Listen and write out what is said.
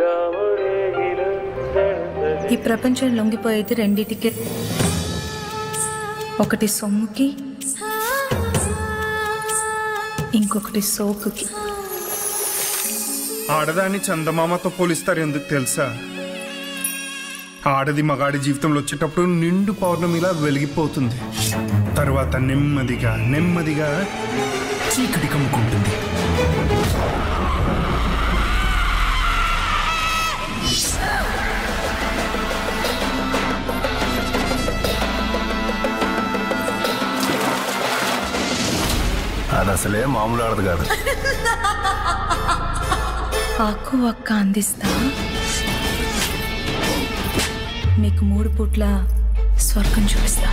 ఈ ప్రపంచం లొంగిపోయేది రెండిటికే ఒకటి సొమ్ముకి ఇంకొకటి సోకుకి ఆడదాన్ని చందమామతో పోలిస్తారు ఎందుకు తెలుసా ఆడది మగాడి జీవితంలో వచ్చేటప్పుడు నిండు పౌర్ణమిలా వెలిగిపోతుంది తర్వాత నెమ్మదిగా నెమ్మదిగా చీకటి కమ్ముకుంటుంది అది అసలే మామూలు ఆడదు కాదు ఆకు ఒక్క అందిస్తా మీకు మూడు పూట్ల స్వర్గం చూపిస్తా